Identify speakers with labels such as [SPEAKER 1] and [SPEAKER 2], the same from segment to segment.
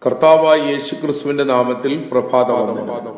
[SPEAKER 1] കർത്താവായ യേശുക്രിസ്തുവിന്റെ നാമത്തിൽ പ്രഭാതവന്ദനം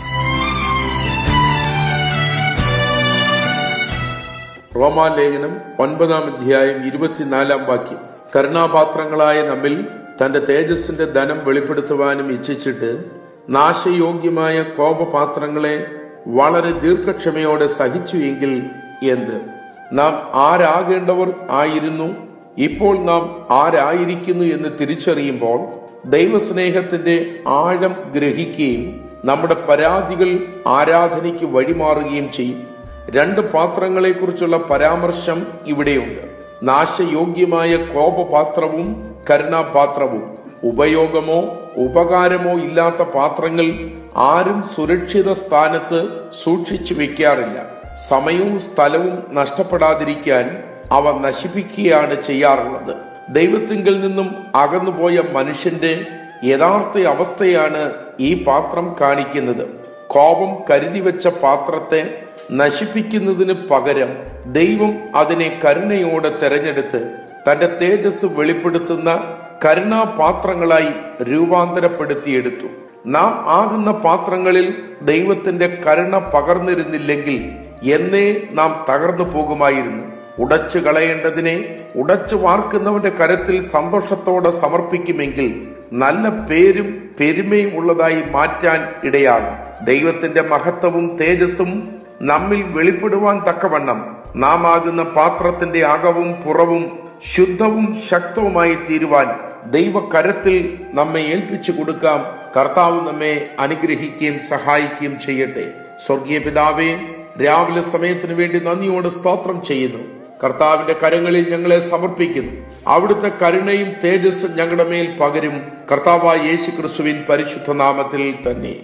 [SPEAKER 1] റോമാലേഖനം ഒൻപതാം അധ്യായം ഇരുപത്തിനാലാം വാക്യം കരുണാപാത്രങ്ങളായ നമ്മിൽ തന്റെ തേജസ്സിന്റെ ധനം വെളിപ്പെടുത്തുവാനും ഇച്ഛിച്ചിട്ട് നാശയോഗ്യമായ കോപപാത്രങ്ങളെ വളരെ ദീർഘക്ഷമയോടെ സഹിച്ചു എങ്കിൽ എന്ത് നാം ആരാകേണ്ടവർ ആയിരുന്നു ഇപ്പോൾ നാം ആരായിരിക്കുന്നു എന്ന് തിരിച്ചറിയുമ്പോൾ ദൈവസ്നേഹത്തിന്റെ ആഴം ഗ്രഹിക്കുകയും നമ്മുടെ പരാതികൾ ആരാധനയ്ക്ക് വഴിമാറുകയും ചെയ്യും രണ്ട് പാത്രങ്ങളെക്കുറിച്ചുള്ള പരാമർശം ഇവിടെയുണ്ട് നാശയോഗ്യമായ കോപപാത്രവും കരുണാപാത്രവും ഉപയോഗമോ ഉപകാരമോ ഇല്ലാത്ത പാത്രങ്ങൾ ആരും സുരക്ഷിത സ്ഥാനത്ത് സൂക്ഷിച്ചു വെക്കാറില്ല സമയവും സ്ഥലവും നഷ്ടപ്പെടാതിരിക്കാൻ അവ നശിപ്പിക്കുകയാണ് ചെയ്യാറുള്ളത് ദൈവത്തിങ്കിൽ നിന്നും അകന്നുപോയ മനുഷ്യന്റെ യഥാർത്ഥ അവസ്ഥയാണ് ഈ പാത്രം കാണിക്കുന്നത് കോപം കരുതി വെച്ച പാത്രത്തെ നശിപ്പിക്കുന്നതിന് പകരം ദൈവം അതിനെ കരുണയോടെ തെരഞ്ഞെടുത്ത് തന്റെ തേജസ് വെളിപ്പെടുത്തുന്ന കരുണാപാത്രങ്ങളായി രൂപാന്തരപ്പെടുത്തിയെടുത്തു നാം ആകുന്ന പാത്രങ്ങളിൽ ദൈവത്തിന്റെ കരുണ പകർന്നിരുന്നില്ലെങ്കിൽ എന്നേ നാം തകർന്നു പോകുമായിരുന്നു ഉടച്ചു കളയേണ്ടതിനെ ഉടച്ചു വാർക്കുന്നവന്റെ കരത്തിൽ സന്തോഷത്തോടെ സമർപ്പിക്കുമെങ്കിൽ നല്ല പേരും പെരുമയും ഉള്ളതായി മാറ്റാൻ ഇടയാകും ദൈവത്തിന്റെ മഹത്വവും തേജസ്സും നമ്മിൽ വെളിപ്പെടുവാൻ തക്കവണ്ണം നാം ആകുന്ന പാത്രത്തിന്റെ അകവും പുറവും ശുദ്ധവും ശക്തവുമായി തീരുവാൻ ദൈവകരത്തിൽ നമ്മെ ഏൽപ്പിച്ചു കൊടുക്കാം കർത്താവ് നമ്മെ അനുഗ്രഹിക്കുകയും സഹായിക്കുകയും ചെയ്യട്ടെ സ്വർഗീയ പിതാവേ രാവിലെ സമയത്തിന് വേണ്ടി നന്ദിയോട് സ്തോത്രം ചെയ്യുന്നു കർത്താവിന്റെ കരങ്ങളിൽ ഞങ്ങളെ സമർപ്പിക്കുന്നു അവിടുത്തെ കരുണയും തേജസ്സും ഞങ്ങളുടെ മേൽ പകരും കർത്താവായ യേശു ക്രിസ്തുവിൻ പരിശുദ്ധ നാമത്തിൽ തന്നെ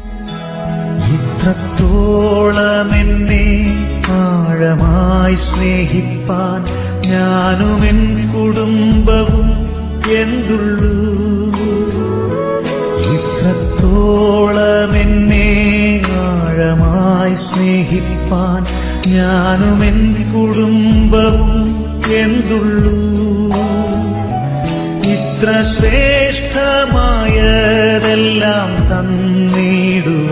[SPEAKER 2] ഇത്രത്തോളം എന്നെ ആഴമായി സ്നേഹിപ്പാൻ ഞാനും എൻ കുടുംബവും എന്തുള്ളൂ ഇത്രത്തോളം എന്നെ ആഴമായി സ്നേഹിപ്പാൻ ഞാനും എൻ കുടുംബവും എന്തുള്ളൂ ഇത്ര ശ്രേഷ്ഠമായതെല്ലാം തന്നിടുവാൻ